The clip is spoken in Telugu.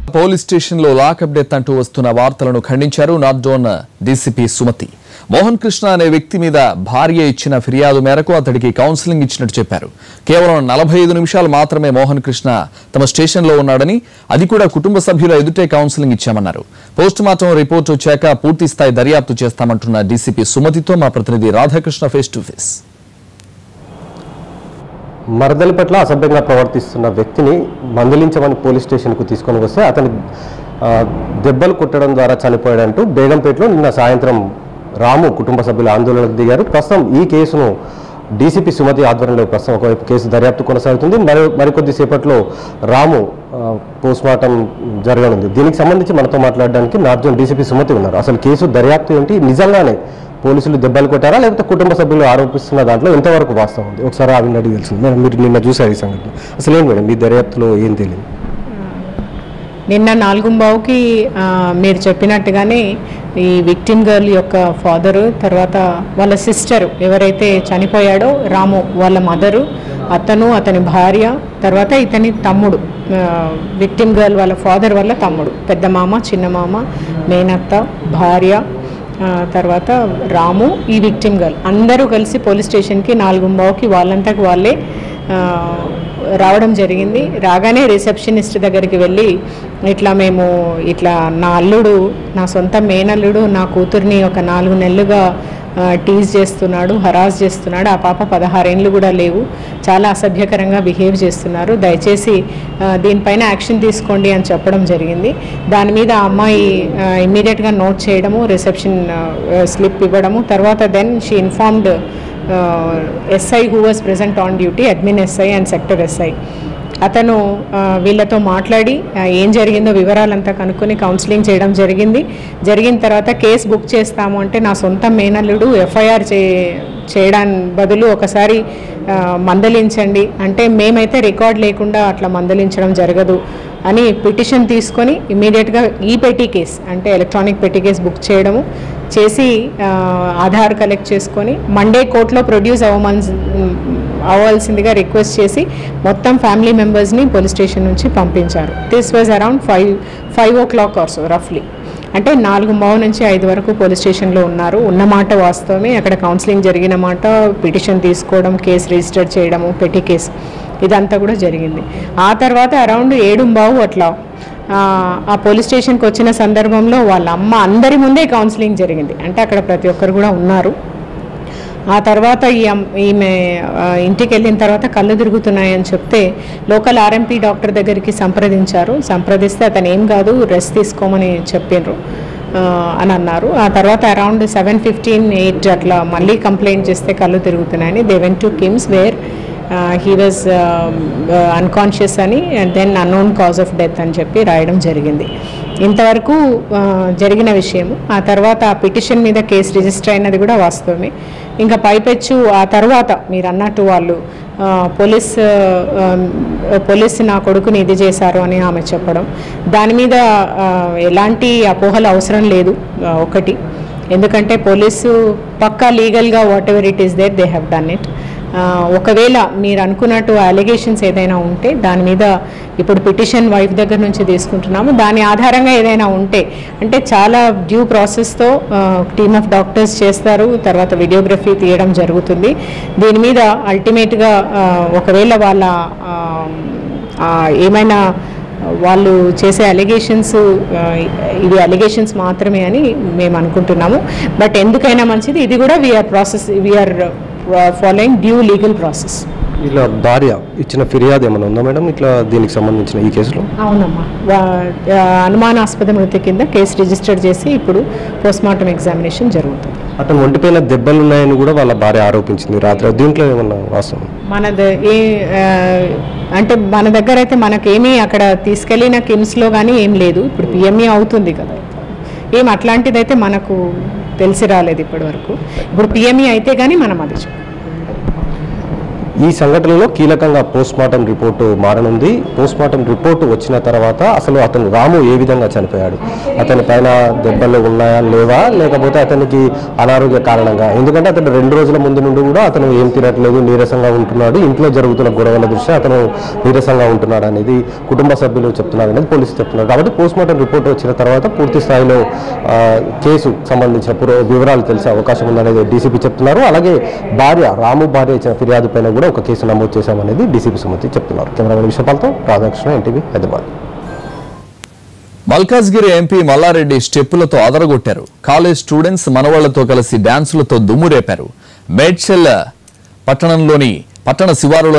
పోలీస్ స్టేషన్లో లాకప్ డెత్ అంటూ వస్తున్న వార్తలను ఖండించారు north zone DCP Sumathi Mohan Krishna అనే వ్యక్తి మీద భార్య ఇచ్చిన ఫిర్యాదు మేరకు అతడికి కౌన్సిలింగ్ ఇచ్చినట్టు చెప్పారు కేవలం నలభై ఐదు నిమిషాలు మాత్రమే మోహన్ కృష్ణ తమ స్టేషన్లో ఉన్నాడని అది కూడా కుటుంబ సభ్యుల ఎదుటే కౌన్సిలింగ్ ఇచ్చామన్నారు పోస్ట్ మార్టం రిపోర్ట్ వచ్చాక పూర్తి స్థాయి దర్యాప్తు చేస్తామంటున్న డీసీపీ సుమతితో మా ప్రతినిధి రాధాకృష్ణ ఫేస్ టు ఫేస్ మరదలి పట్ల అసభ్యంగా ప్రవర్తిస్తున్న వ్యక్తిని మందలించమని పోలీస్ స్టేషన్కు తీసుకొని వస్తే అతని ఆ, దెబ్బలు కొట్టడం ద్వారా చనిపోయాడంటూ బేగంపేటలో నిన్న సాయంత్రం రాము కుటుంబ సభ్యులు ఆందోళనకు దిగారు ప్రస్తుతం ఈ కేసును డీసీపీ సుమతి ఆధ్వర్యంలో ప్రస్తుతం ఒకవైపు కేసు దర్యాప్తు కొనసాగుతుంది మరి మరికొద్ది సేపట్లో రాము పోస్ట్ మార్టం జరగనుంది దీనికి సంబంధించి మనతో మాట్లాడడానికి నార్త్ జోన్ డీసీపీ సుమతి ఉన్నారు అసలు కేసు దర్యాప్తు ఏంటి నిజంగానే పోలీసులు దెబ్బలు కొట్టారా లేకపోతే కుటుంబ సభ్యులు ఆరోపిస్తున్న దాంట్లో ఎంతవరకు వాస్తవం ఉంది ఒకసారి ఆవిడ అడిగి తెలిసింది మేడం మీరు నిన్న చూసారు ఈ సంఘటన అసలు ఏం మేడం మీ దర్యాప్తులో ఏం తెలియదు నిన్న నాలుగుంబావుకి ఆ, మీరు చెప్పినట్టుగానే ఈ విక్టిమ్ గర్ల్ యొక్క ఫాదరు తర్వాత వాళ్ళ సిస్టర్ ఎవరైతే చనిపోయాడో రాము వాళ్ళ మదరు అతను అతని భార్య తర్వాత ఇతని తమ్ముడు విక్టిమ్ గర్ల్ వాళ్ళ ఫాదర్ వాళ్ళ తమ్ముడు పెద్ద మామ చిన్న మామ మేనత్త భార్య ఆ, తర్వాత రాము ఈ విక్టిమ్ గర్ల్ అందరూ కలిసి పోలీస్ స్టేషన్కి నాలుగుంబావుకి వాళ్ళంతకు వాళ్ళే ఆ, రావడం జరిగింది రాగానే రిసెప్షనిస్ట్ దగ్గరికి వెళ్ళి ఇట్లా మేము ఇట్లా నా అల్లుడు నా సొంత మేనల్లుడు నా కూతుర్ని ఒక నాలుగు నెలలుగా ఆ, టీజ్ చేస్తున్నాడు హరాస్ చేస్తున్నాడు ఆ పాప పదహారేండ్లు కూడా లేవు చాలా అసభ్యకరంగా బిహేవ్ చేస్తున్నారు దయచేసి ఆ, దీనిపైన యాక్షన్ తీసుకోండి అని చెప్పడం జరిగింది దాని మీద ఆ అమ్మాయి ఇమ్మీడియట్గా నోట్ చేయడము రిసెప్షన్ స్లిప్ ఇవ్వడము తర్వాత then she informed SI who was present on duty admin SI and sector SI అతను ఆ, వీళ్ళతో మాట్లాడి ఆ, ఏం జరిగిందో వివరాలంతా కనుక్కొని కౌన్సిలింగ్ చేయడం జరిగింది జరిగిన తర్వాత కేసు బుక్ చేస్తాము అంటే నా సొంత మేనల్లుడు ఎఫ్ఐఆర్ చే చేయడానికి బదులు ఒకసారి ఆ, మందలించండి అంటే మేమైతే రికార్డ్ లేకుండా అట్లా మందలించడం జరగదు అని పిటిషన్ తీసుకొని ఇమీడియట్గా ఈ పెట్టి కేస్ అంటే ఎలక్ట్రానిక్ పెట్టి కేస్ బుక్ చేయడము చేసి ఆ, ఆధార్ కలెక్ట్ చేసుకొని మండే కోర్టులో ప్రొడ్యూస్ అవ్వమని అవ్వాల్సిందిగా రిక్వెస్ట్ చేసి మొత్తం ఫ్యామిలీ మెంబర్స్ని పోలీస్ స్టేషన్ నుంచి పంపించారు this was around five five o'clock or so రఫ్లీ అంటే నాలుగు మావు నుంచి ఐదు వరకు పోలీస్ స్టేషన్లో ఉన్నారు ఉన్న మాట వాస్తవమే అక్కడ కౌన్సిలింగ్ జరిగిన మాట పిటిషన్ తీసుకోవడం కేసు రిజిస్టర్ చేయడము పెట్టి కేసు ఇదంతా కూడా జరిగింది ఆ తర్వాత అరౌండ్ ఏడు బావు అట్లా ఆ, ఆ పోలీస్ స్టేషన్కి వచ్చిన సందర్భంలో వాళ్ళ అమ్మ అందరి ముందే కౌన్సిలింగ్ జరిగింది అంటే అక్కడ ప్రతి ఒక్కరు కూడా ఉన్నారు ఆ తర్వాత ఈ అమ్- ఈమె ఆ, ఇంటికి వెళ్ళిన తర్వాత కళ్ళు తిరుగుతున్నాయని చెప్తే లోకల్ ఆర్ఎంపీ డాక్టర్ దగ్గరికి సంప్రదించారు సంప్రదిస్తే అతను ఏం కాదు రెస్ట్ తీసుకోమని చెప్పిండ్రు ఆ, అని అన్నారు ఆ తర్వాత అరౌండ్ సెవెన్ ఫిఫ్టీన్ ఎయిట్ అట్లా మళ్ళీ కంప్లైంట్ చేస్తే కళ్ళు తిరుగుతున్నాయని they went to KIMS where he was unconscious అని and then unknown cause of death అని చెప్పి రాయడం జరిగింది ఇంతవరకు ఆ, జరిగిన విషయం ఆ తర్వాత ఆ పిటిషన్ మీద కేసు రిజిస్టర్ అయినది కూడా వాస్తవమే ఇంకా పైపెచ్చు ఆ తర్వాత మీరు అన్నట్టు వాళ్ళు ఆ, పోలీస్ ఆ, పోలీస్ నా కొడుకుని ఇది చేశారు అని ఆమె చెప్పడం దాని మీద ఆ, ఎలాంటి అపోహలు అవసరం లేదు ఆ, ఒకటి ఎందుకంటే పోలీసు పక్కా లీగల్గా whatever it is there they have done it ఆ, ఒకవేళ మీరు అనుకున్నట్టు అలిగేషన్స్ ఏదైనా ఉంటే దాని మీద ఇప్పుడు పిటిషన్ వైఫ్ దగ్గర నుంచి తీసుకుంటున్నాము దాని ఆధారంగా ఏదైనా ఉంటే అంటే చాలా డ్యూ ప్రాసెస్తో టీమ్ ఆఫ్ డాక్టర్స్ చేస్తారు తర్వాత వీడియోగ్రఫీ తీయడం జరుగుతుంది దీని మీద అల్టిమేట్గా ఒకవేళ వాళ్ళ ఆ, ఆ, ఏమైనా వాళ్ళు చేసే అలిగేషన్స్ ఇవి అలిగేషన్స్ మాత్రమే అని మేము అనుకుంటున్నాము బట్ ఎందుకైనా మంచిది ఇది కూడా we're process we're following due legal process ఇలా భార్య ఇచ్చిన ఫిర్యాదు ఏమైనా ఉందా మేడం ఇట్లా దీనికి సంబంధించిన ఈ కేసులో అవునమ్మా వా- ఆ, అనుమానాస్పద మృతి కింద కేసు రిజిస్టర్ చేసి ఇప్పుడు పోస్ట్మార్టం ఎగ్జామినేషన్ జరుగుతుంది అతను ఒంటిపైన దెబ్బలు ఉన్నాయని కూడా వాళ్ళ భార్య ఆరోపించింది రాత్రి దీంట్లో ఏమన్నా వాస్తవం మన ద- ఏ ఆ, అంటే మన దగ్గర అయితే మనకేమీ అక్కడ తీసుకెళ్ళిన కిమ్స్లో కానీ ఏం లేదు ఇప్పుడు పిఎంఈ అవుతుంది కదా ఏం అట్లాంటిదైతే మనకు తెలిసి రాలేదు ఇప్పటి వరకు ఇప్పుడు పిఎంఈ అయితే కానీ మనం అది చెప్పం. ఈ సంఘటనలో కీలకంగా పోస్ట్ మార్టం రిపోర్టు మారనుంది పోస్ట్ మార్టం రిపోర్టు వచ్చిన తర్వాత అసలు అతను రాము ఏ విధంగా చనిపోయాడు అతని పైన దెబ్బలు ఉన్నాయా లేవా లేకపోతే అతనికి అనారోగ్య కారణంగా ఎందుకంటే అతను రెండు రోజుల ముందు నుండి కూడా అతను ఏం తినట్లేదు నీరసంగా ఉంటున్నాడు ఇంట్లో జరుగుతున్న గొడవల దృష్ట్యా అతను నీరసంగా ఉంటున్నాడు అనేది కుటుంబ సభ్యులు చెప్తున్నారు అనేది పోలీసులు చెప్తున్నారు కాబట్టి పోస్ట్ మార్టం రిపోర్ట్ వచ్చిన తర్వాత పూర్తి స్థాయిలో ఆ, కేసు సంబంధించిన పురో వివరాలు తెలిసే అవకాశం ఉందనేది డీసీపీ చెప్తున్నారు అలాగే భార్య రాము భార్య ఇచ్చిన ఫిర్యాదు పైన కూడా ఒక కేసు నమోదు చేశామనేది డీసీపీ సుమతి చెప్తున్నారు కెమెరామెన్ విషపాలతో రాధాకృష్ణ ఎన్టీవీ హైదరాబాద్ మల్కాజ్గిరి ఎంపీ మల్లారెడ్డి స్టెప్పులతో అదరగొట్టారు కాలేజ్ స్టూడెంట్స్ మనవాళ్లతో కలిసి డాన్సులతో దుమ్ము రేపారు మేడ్చల్ పట్టణంలోని పట్టణ శివారులో